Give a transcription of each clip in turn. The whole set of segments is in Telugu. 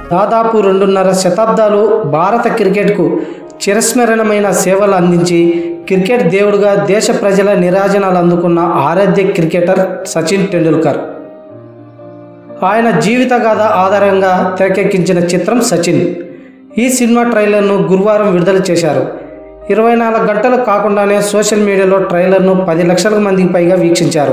దాదాపు రెండున్నర శతాబ్దాలు భారత క్రికెట్కు చిరస్మరణమైన సేవలు అందించి క్రికెట్ దేవుడుగా దేశ ప్రజల నిరాజనాలు అందుకున్న ఆరాధ్య క్రికెటర్ సచిన్ టెండూల్కర్ ఆయన జీవిత గాథ ఆధారంగా తెరకెక్కించిన చిత్రం సచిన్ ఈ సినిమా ట్రైలర్ను గురువారం విడుదల చేశారు ఇరవై నాలుగు గంటలు కాకుండానే సోషల్ మీడియాలో ట్రైలర్ను పది లక్షల మందికి పైగా వీక్షించారు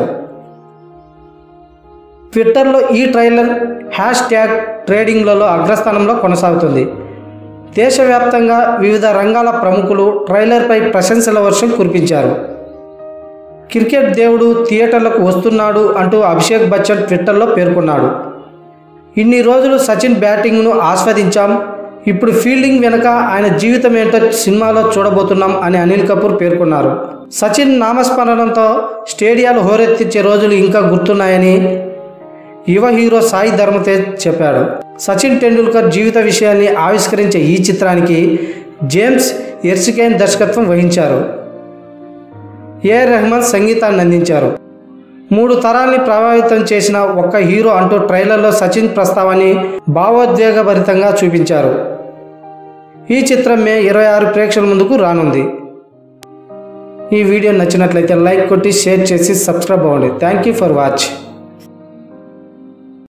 ట్విట్టర్లో ఈ ట్రైలర్ హ్యాష్ ట్యాగ్ ట్రేడింగ్లలో అగ్రస్థానంలో కొనసాగుతుంది దేశవ్యాప్తంగా వివిధ రంగాల ప్రముఖులు ట్రైలర్పై ప్రశంసల వర్షం కురిపించారు క్రికెట్ దేవుడు థియేటర్లకు వస్తున్నాడు అంటూ అభిషేక్ బచ్చన్ ట్విట్టర్లో పేర్కొన్నాడు ఇన్ని రోజులు సచిన్ బ్యాటింగ్ను ఆస్వాదించాం ఇప్పుడు ఫీల్డింగ్ వెనుక ఆయన జీవితం ఏంటో సినిమాలో చూడబోతున్నాం అని అనిల్ కపూర్ పేర్కొన్నారు సచిన్ నామస్మరణంతో స్టేడియాలు హోరెత్తించే రోజులు ఇంకా గుర్తున్నాయని యువ హీరో సాయి ధర్మతేజ్ చెప్పాడు సచిన్ టెండూల్కర్ జీవిత విషయాన్ని ఆవిష్కరించే ఈ చిత్రానికి జేమ్స్ ఎర్సికేన్ దర్శకత్వం వహించారు ఏఆర్ రెహమాన్ సంగీతాన్ని అందించారు మూడు తరాల్ని ప్రభావితం చేసిన ఒక్క హీరో అంటూ ట్రైలర్లో సచిన్ ప్రస్తావాన్ని భావోద్వేగభరితంగా చూపించారు ఈ చిత్రం మే ఇరవై ఆరు ప్రేక్షకుల ముందుకు రానుంది ఈ వీడియో నచ్చినట్లయితే లైక్ కొట్టి షేర్ చేసి సబ్స్క్రైబ్ అవ్వండి థ్యాంక్ యూ ఫర్ వాచ్